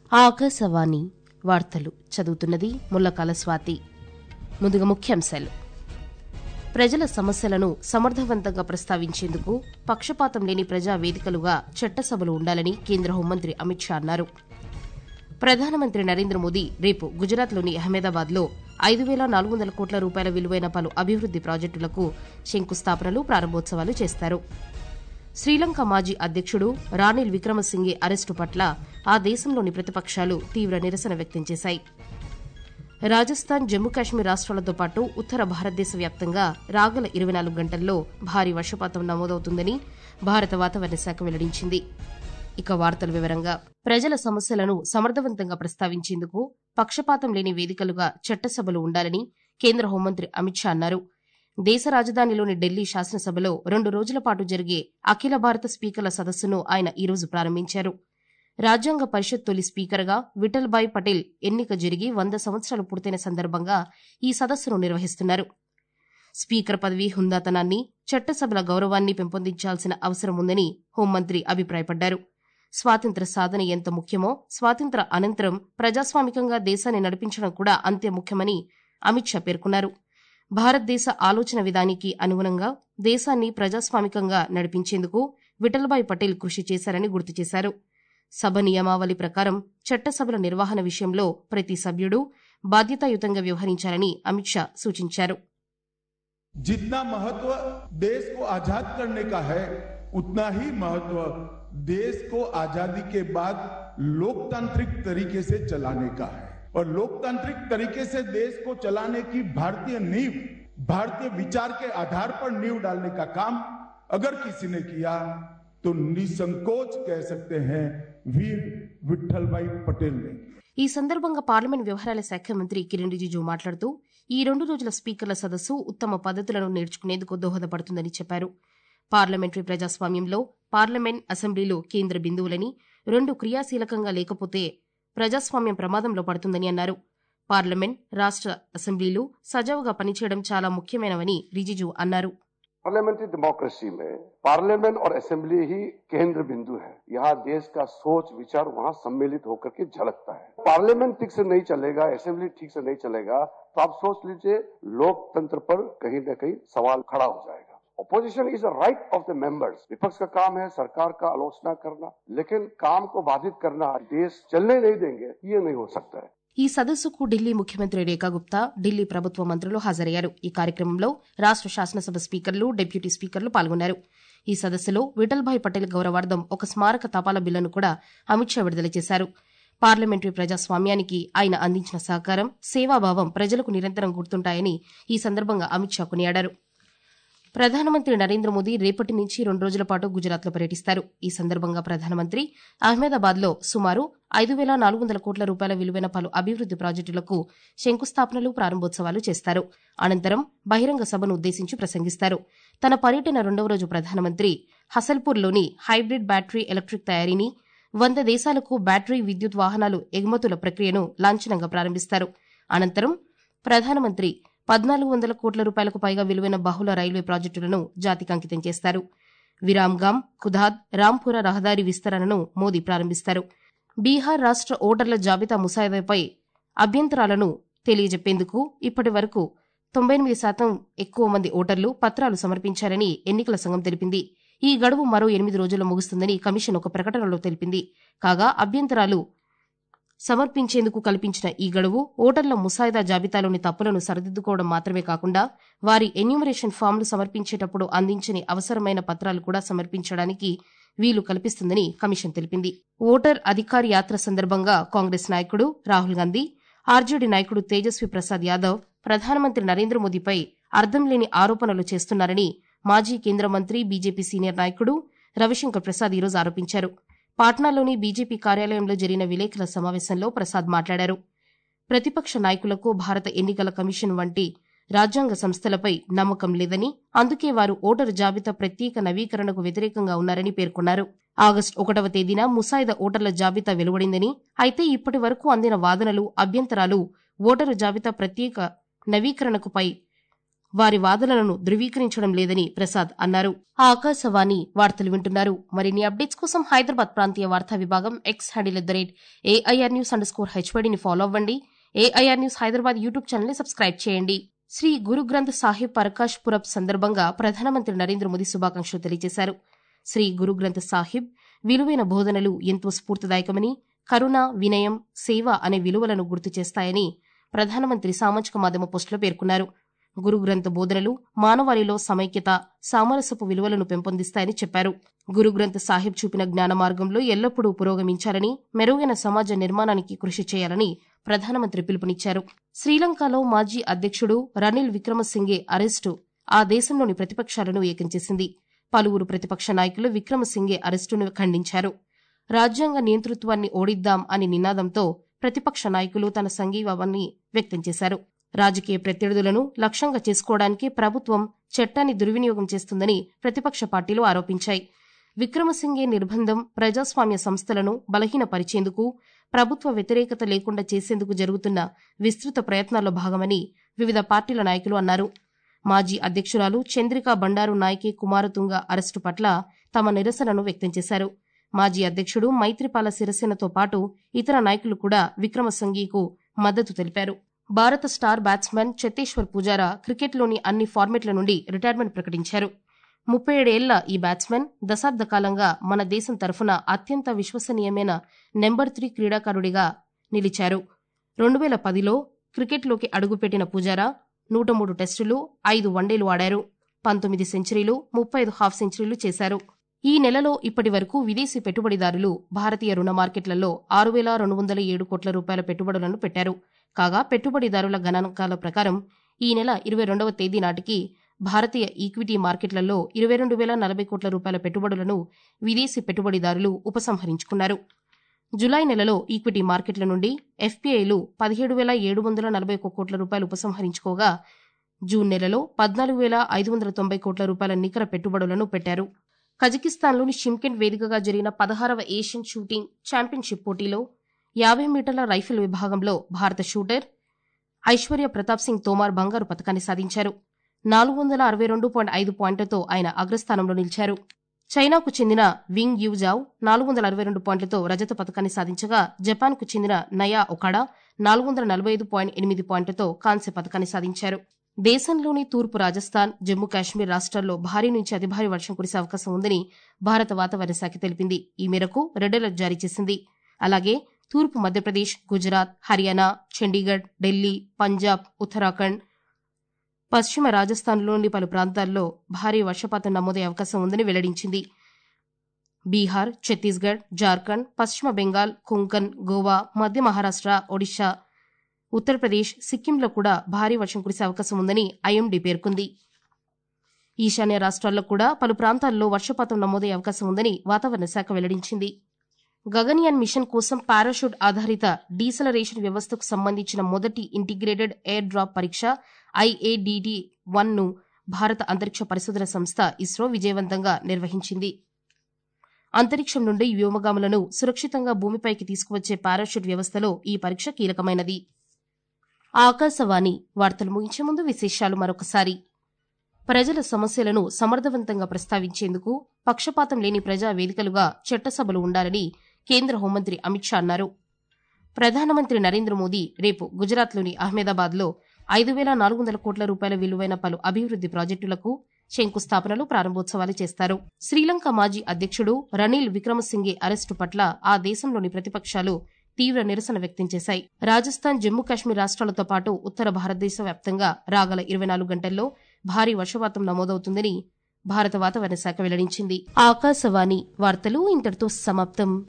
ఆకాశవాణి వార్తలు చదువుతున్నది ముల్లకాల స్వాతి ముందుగా ముఖ్యాంశాలు ప్రజల సమస్యలను సమర్థవంతంగా ప్రస్తావించేందుకు పక్షపాతం లేని ప్రజా వేదికలుగా చట్టసభలు ఉండాలని కేంద్ర హోంమంత్రి అమిత్ షా అన్నారు ప్రధానమంత్రి నరేంద్ర మోదీ రేపు గుజరాత్లోని అహ్మదాబాద్లో ఐదు వేల నాలుగు వందల కోట్ల రూపాయల విలువైన పలు అభివృద్ది ప్రాజెక్టులకు శంకుస్థాపనలు ప్రారంభోత్సవాలు చేస్తారు శ్రీలంక మాజీ అధ్యక్షుడు రానిల్ విక్రమసింగే అరెస్టు పట్ల ఆ దేశంలోని ప్రతిపక్షాలు తీవ్ర నిరసన వ్యక్తం చేశాయి రాజస్థాన్ జమ్మూ కాశ్మీర్ రాష్ట్రాలతో పాటు ఉత్తర భారతదేశ వ్యాప్తంగా రాగల ఇరవై నాలుగు గంటల్లో భారీ వర్షపాతం నమోదవుతుందని భారత వాతావరణ శాఖ వెల్లడించింది ఇక వార్తల వివరంగా ప్రజల సమస్యలను సమర్థవంతంగా ప్రస్తావించేందుకు పక్షపాతం లేని వేదికలుగా చట్టసభలు ఉండాలని కేంద్ర హోంమంత్రి అమిత్ షా అన్నారు దేశ రాజధానిలోని ఢిల్లీ శాసనసభలో రెండు రోజుల పాటు జరిగే అఖిల భారత స్పీకర్ల సదస్సును ఆయన ఈ రోజు ప్రారంభించారు రాజ్యాంగ పరిషత్ తొలి స్పీకర్గా విఠల్భాయ్ పటేల్ ఎన్నిక జరిగి వంద సంవత్సరాలు పూర్తయిన సందర్భంగా ఈ సదస్సును నిర్వహిస్తున్నారు స్పీకర్ పదవి హుందాతనాన్ని చట్టసభల గౌరవాన్ని పెంపొందించాల్సిన అవసరం ఉందని హోంమంత్రి అభిప్రాయపడ్డారు స్వాతంత్ర సాధన ఎంత ముఖ్యమో స్వాతంత్ర అనంతరం ప్రజాస్వామికంగా దేశాన్ని నడిపించడం కూడా అంతే ముఖ్యమని అమిత్ షా పేర్కొన్నారు భారతదేశ ఆలోచన విధానికి అనుగుణంగా దేశాన్ని ప్రజాస్వామికంగా నడిపించేందుకు విఠల్భాయ్ పటేల్ కృషి చేశారని గుర్తు చేశారు సభ నియమావళి ప్రకారం చట్టసభల నిర్వహణ విషయంలో ప్రతి సభ్యుడు బాధ్యతాయుతంగా వ్యవహరించాలని అమిత్ షా సూచించారు जितना महत्व देश को आजाद करने का है उतना ही महत्व देश को आजादी के बाद लोकतांत्रिक तरीके से चलाने का है और लोकतांत्रिक तरीके से देश को चलाने की भारतीय नींव भारतीय विचार के आधार पर नींव डालने का काम अगर किसी ने किया तो निसंकोच कह सकते हैं वीर विठल भाई पटेल ने ఈ సందర్భంగా పార్లమెంట్ వ్యవహారాల శాఖ మంత్రి కిరణ్ రిజిజు మాట్లాడుతూ ఈ రెండు రోజుల స్పీకర్ల సదస్సు ఉత్తమ పద్ధతులను నేర్చుకునేందుకు దోహదపడుతుందని చెప్పారు పార్లమెంటరీ ప్రజాస్వామ్యంలో పార్లమెంట్ అసెంబ్లీలు కేంద్ర బిందువులని రెండు క్రియాశీలకంగా లేకపోతే ప్రజాస్వామ్యం ప్రమాదంలో పడుతుందని అన్నారు పార్లమెంట్ రాష్ట్ర అసెంబ్లీలు సజావుగా పనిచేయడం చాలా ముఖ్యమైనవని రిజిజు అన్నారు पार्लियामेंट्री डेमोक्रेसी में पार्लियामेंट और असेंबली ही केंद्र बिंदु है यहाँ देश का सोच विचार वहाँ सम्मिलित होकर के झलकता है पार्लियामेंट ठीक से नहीं चलेगा असेंबली ठीक से नहीं चलेगा तो आप सोच लीजिए लोकतंत्र पर कहीं न कहीं सवाल खड़ा हो जाएगा opposition is a right of the members विपक्ष का काम है सरकार का आलोचना करना लेकिन काम को बाधित करना देश चलने नहीं देंगे ये नहीं हो सकता है ఈ సదస్సుకు ఢిల్లీ ముఖ్యమంత్రి రేఖా గుప్తా ఢిల్లీ ప్రభుత్వ మంత్రులు హాజరయ్యారు ఈ కార్యక్రమంలో రాష్ట్ర శాసనసభ స్పీకర్లు డిప్యూటీ స్పీకర్లు పాల్గొన్నారు ఈ సదస్సులో విఠల్భాయ్ పటేల్ గౌరవార్థం ఒక స్మారక తపాలా బిల్లును కూడా అమిత్ షా విడుదల చేశారు పార్లమెంటరీ ప్రజాస్వామ్యానికి ఆయన అందించిన సహకారం సేవాభావం ప్రజలకు నిరంతరం గుర్తుంటాయని ఈ సందర్భంగా అమిత్ షా కొనియాడారు ప్రధానమంత్రి నరేంద్ర మోదీ రేపటి నుంచి రెండు రోజుల పాటు గుజరాత్లో పర్యటిస్తారు ఈ సందర్భంగా ప్రధానమంత్రి అహ్మదాబాద్లో సుమారు ఐదు వేల నాలుగు వందల కోట్ల రూపాయల విలువైన పలు అభివృద్ది ప్రాజెక్టులకు శంకుస్థాపనలు ప్రారంభోత్సవాలు చేస్తారు అనంతరం బహిరంగ సభను ఉద్దేశించి ప్రసంగిస్తారు తన పర్యటన రెండవ రోజు ప్రధానమంత్రి హసల్పూర్లోని హైబ్రిడ్ బ్యాటరీ ఎలక్ట్రిక్ తయారీని వంద దేశాలకు బ్యాటరీ విద్యుత్ వాహనాలు ఎగుమతుల ప్రక్రియను లాంఛనంగా ప్రారంభిస్తారు అనంతరం ప్రధానమంత్రి పద్నాలుగు వందల కోట్ల రూపాయలకు పైగా విలువైన బహుళ రైల్వే ప్రాజెక్టులను జాతికి అంకితం చేస్తారు విరామ్గామ్ ఖుదాద్ రాంపుర రహదారి విస్తరణను మోదీ ప్రారంభిస్తారు బీహార్ రాష్ట్ర ఓటర్ల జాబితా ముసాయిదాపై అభ్యంతరాలను తెలియజెప్పేందుకు ఇప్పటి వరకు తొంభై ఎనిమిది శాతం ఎక్కువ మంది ఓటర్లు పత్రాలు సమర్పించారని ఎన్నికల సంఘం తెలిపింది ఈ గడువు మరో ఎనిమిది రోజుల్లో ముగుస్తుందని కమిషన్ ఒక ప్రకటనలో తెలిపింది కాగా అభ్యంతరాలు సమర్పించేందుకు కల్పించిన ఈ గడువు ఓటర్ల ముసాయిదా జాబితాలోని తప్పులను సరిదిద్దుకోవడం మాత్రమే కాకుండా వారి ఎన్యూమరేషన్ ఫామ్లు సమర్పించేటప్పుడు అందించని అవసరమైన పత్రాలు కూడా సమర్పించడానికి వీలు కల్పిస్తుందని కమిషన్ తెలిపింది ఓటర్ అధికార్ యాత్ర సందర్భంగా కాంగ్రెస్ నాయకుడు రాహుల్ గాంధీ ఆర్జేడీ నాయకుడు తేజస్వి ప్రసాద్ యాదవ్ ప్రధానమంత్రి నరేంద్ర మోదీపై అర్థం లేని ఆరోపణలు చేస్తున్నారని మాజీ కేంద్ర మంత్రి బీజేపీ సీనియర్ నాయకుడు రవిశంకర్ ప్రసాద్ ఈరోజు ఆరోపించారు పాట్నాలోని బీజేపీ కార్యాలయంలో జరిగిన విలేకరుల సమావేశంలో ప్రసాద్ మాట్లాడారు ప్రతిపక్ష నాయకులకు భారత ఎన్నికల కమిషన్ వంటి రాజ్యాంగ సంస్థలపై నమ్మకం లేదని అందుకే వారు ఓటరు జాబితా ప్రత్యేక నవీకరణకు వ్యతిరేకంగా ఉన్నారని పేర్కొన్నారు ఆగస్టు ఒకటవ తేదీన ముసాయిదా ఓటర్ల జాబితా వెలువడిందని అయితే ఇప్పటి వరకు అందిన వాదనలు అభ్యంతరాలు ఓటరు జాబితా ప్రత్యేక నవీకరణకుపై వారి వాదనలను ధృవీకరించడం లేదని ప్రసాద్ అన్నారు ఆకాశవాణి వార్తలు వింటున్నారు మరిన్ని అప్డేట్స్ కోసం హైదరాబాద్ ప్రాంతీయ వార్తా విభాగం X handle at the rate AIR news under score హెచ్వడిని ఫాలో అవ్వండి AIR news Hyderabad YouTube channel ని సబ్స్క్రైబ్ చేయండి శ్రీ గురు గ్రంథ్ సాహిబ్ పరకాష్ పురబ్ సందర్భంగా ప్రధానమంత్రి నరేంద్ర మోదీ శుభాకాంక్షలు తెలియజేశారు శ్రీ గురు గ్రంథ్ సాహిబ్ విలువైన బోధనలు ఎంతో స్ఫూర్తిదాయకమని కరుణ వినయం సేవ అనే విలువలను గుర్తు చేస్తాయని ప్రధానమంత్రి సామాజిక మాధ్యమ పోస్టులో పేర్కొన్నారు గురు గ్రంథ బోధనలు మానవాళిలో సమైక్యత సామరస్యపు విలువలను పెంపొందిస్తాయని చెప్పారు గురు గ్రంథ్ సాహిబ్ చూపిన జ్ఞాన మార్గంలో ఎల్లప్పుడూ పురోగమించాలని మెరుగైన సమాజ నిర్మాణానికి కృషి చేయాలని ప్రధానమంత్రి పిలుపునిచ్చారు శ్రీలంకలో మాజీ అధ్యక్షుడు రనిల్ విక్రమసింగే అరెస్టు ఆ దేశంలోని ప్రతిపక్షాలను ఏకం చేసింది పలువురు ప్రతిపక్ష నాయకులు విక్రమసింగే అరెస్టును ఖండించారు రాజ్యాంగ నియంతృత్వాన్ని ఓడిద్దాం అని నినాదంతో ప్రతిపక్ష నాయకులు తన సంఘీభావాన్ని వ్యక్తం చేశారు రాజకీయ ప్రత్యర్థులను లక్ష్యంగా చేసుకోవడానికి ప్రభుత్వం చట్టాన్ని దుర్వినియోగం చేస్తుందని ప్రతిపక్ష పార్టీలు ఆరోపించాయి విక్రమసింగే నిర్బంధం ప్రజాస్వామ్య సంస్థలను బలహీనపరిచేందుకు ప్రభుత్వ వ్యతిరేకత లేకుండా చేసేందుకు జరుగుతున్న విస్తృత ప్రయత్నాల్లో భాగమని వివిధ పార్టీల నాయకులు అన్నారు మాజీ అధ్యక్షురాలు చంద్రికా బండారు నాయకే కుమారతుంగ అరెస్టు పట్ల తమ నిరసనను వ్యక్తం చేశారు మాజీ అధ్యక్షుడు మైత్రిపాల సిరసేనతో పాటు ఇతర నాయకులు కూడా విక్రమసింఘేకు మద్దతు తెలిపారు భారత స్టార్ బ్యాట్స్మన్ చేతేశ్వర్ పుజారా క్రికెట్లోని అన్ని ఫార్మెట్ల నుండి రిటైర్మెంట్ ప్రకటించారు ముప్పై ఏడేళ్ల ఈ బ్యాట్స్మన్ దశాబ్ద కాలంగా మన దేశం తరఫున అత్యంత విశ్వసనీయమైన నెంబర్ త్రీ క్రీడాకారుడిగా నిలిచారు రెండు వేల పదిలో క్రికెట్లోకి అడుగుపెట్టిన పుజారా నూట మూడు టెస్టులు ఐదు వన్డేలు ఆడారు పంతొమ్మిది సెంచరీలు ముప్పై ఐదు హాఫ్ సెంచరీలు చేశారు ఈ నెలలో ఇప్పటి వరకు విదేశీ పెట్టుబడిదారులు భారతీయ రుణ మార్కెట్లలో ఆరు వేల రెండు వందల ఏడు కోట్ల రూపాయల పెట్టుబడులను పెట్టారు కాగా పెట్టుబడిదారుల గణాంకాల ప్రకారం ఈ నెల ఇరవై రెండవ తేదీ నాటికి భారతీయ ఈక్విటీ మార్కెట్లలో ఇరవై రెండు వేల నలభై కోట్ల రూపాయల పెట్టుబడులను విదేశీ పెట్టుబడిదారులు ఉపసంహరించుకున్నారు జులై నెలలో ఈక్విటీ మార్కెట్ల నుండి ఎఫ్పీఐలు పదిహేడు వేల ఏడు వందల నలభై ఒక్క కోట్ల రూపాయలు ఉపసంహరించుకోగా జూన్ నెలలో పద్నాలుగు వేల ఐదు వందల తొంభై కోట్ల రూపాయల నికర పెట్టుబడులను పెట్టారు కజకిస్తాన్లోని షిమ్కెన్ వేదికగా జరిగిన పదహారవ ఏషియన్ షూటింగ్ ఛాంపియన్షిప్ పోటీలో యాభై మీటర్ల రైఫిల్ విభాగంలో భారత షూటర్ ఐశ్వర్య ప్రతాప్ సింగ్ తోమార్ బంగారు పథకాన్ని సాధించారు నాలుగు వందల అరవై రెండు పాయింట్ ఐదు పాయింట్లతో ఆయన అగ్రస్థానంలో నిలిచారు చైనాకు చెందిన వింగ్ యూజావ్ నాలుగు వందల అరవై రెండు పాయింట్లతో రజత పథకాన్ని సాధించగా జపాన్కు చెందిన నయా ఒకాడా నాలుగు వందల నలభై ఐదు పాయింట్ ఎనిమిది పాయింట్లతో కాంస్య పథకాన్ని సాధించారు దేశంలోని తూర్పు రాజస్థాన్ జమ్మూ కాశ్మీర్ రాష్ట్రాల్లో భారీ నుంచి అతి భారీ వర్షం కురిసే అవకాశం ఉందని భారత వాతావరణ శాఖ తెలిపింది ఈ మేరకు రెడ్ అలర్ట్ జారీ చేసింది అలాగే తూర్పు మధ్యప్రదేశ్ గుజరాత్ హర్యానా చండీగఢ్ ఢిల్లీ పంజాబ్ ఉత్తరాఖండ్ పశ్చిమ రాజస్థాన్లోని పలు ప్రాంతాల్లో భారీ వర్షపాతం నమోదయ్యే అవకాశం ఉందని వెల్లడించింది బీహార్ ఛత్తీస్గఢ్ జార్ఖండ్ పశ్చిమ బెంగాల్ కొంకన్ గోవా మధ్య మహారాష్ట్ర ఒడిశా ఉత్తరప్రదేశ్ సిక్కింలో కూడా భారీ వర్షం కురిసే అవకాశం ఉందని ఐఎండీ పేర్కొంది ఈశాన్య రాష్ట్రాల్లో కూడా పలు ప్రాంతాల్లో వర్షపాతం నమోదయ్యే అవకాశం ఉందని వాతావరణ శాఖ వెల్లడించింది గగన్యాన్ మిషన్ కోసం పారాషూట్ ఆధారిత డీసలరేషన్ వ్యవస్థకు సంబంధించిన మొదటి ఇంటిగ్రేటెడ్ ఎయిర్ డ్రాప్ పరీక్ష ఐఏడిడి వన్ ను భారత అంతరిక్ష పరిశోధన సంస్థ ఇస్రో విజయవంతంగా నిర్వహించింది అంతరిక్షం నుండి వ్యోమగాములను సురక్షితంగా భూమిపైకి తీసుకువచ్చే పారాషూట్ వ్యవస్థలో ఈ పరీక్ష కీలకమైనది ఆకాశవాణి వార్తలు ముగించే ముందు విశేషాలు మరొకసారి ప్రజల సమస్యలను సమర్థవంతంగా ప్రస్తావించేందుకు పక్షపాతం లేని ప్రజా వేదికలుగా చట్టసభలు ఉండాలని కేంద్ర హోంమంత్రి అమిత్ షా అన్నారు ప్రధానమంత్రి నరేంద్ర మోదీ రేపు గుజరాత్లోని అహ్మదాబాద్లో ఐదు వేల నాలుగు వందల కోట్ల రూపాయల విలువైన పలు అభివృద్ది ప్రాజెక్టులకు శంకుస్థాపనలు ప్రారంభోత్సవాలు చేస్తారు శ్రీలంక మాజీ అధ్యక్షుడు రనిల్ విక్రమసింగే అరెస్టు పట్ల ఆ దేశంలోని ప్రతిపక్షాలు తీవ్ర నిరసన వ్యక్తం చేశాయి రాజస్థాన్ జమ్మూ కాశ్మీర్ రాష్ట్రాలతో పాటు ఉత్తర భారతదేశ వ్యాప్తంగా రాగల ఇరవై నాలుగు గంటల్లో భారీ వర్షపాతం నమోదవుతుందని భారత వాతావరణ శాఖ వెల్లడించింది ఆకాశవాణి వార్తలు ఇంతటితో సమాప్తం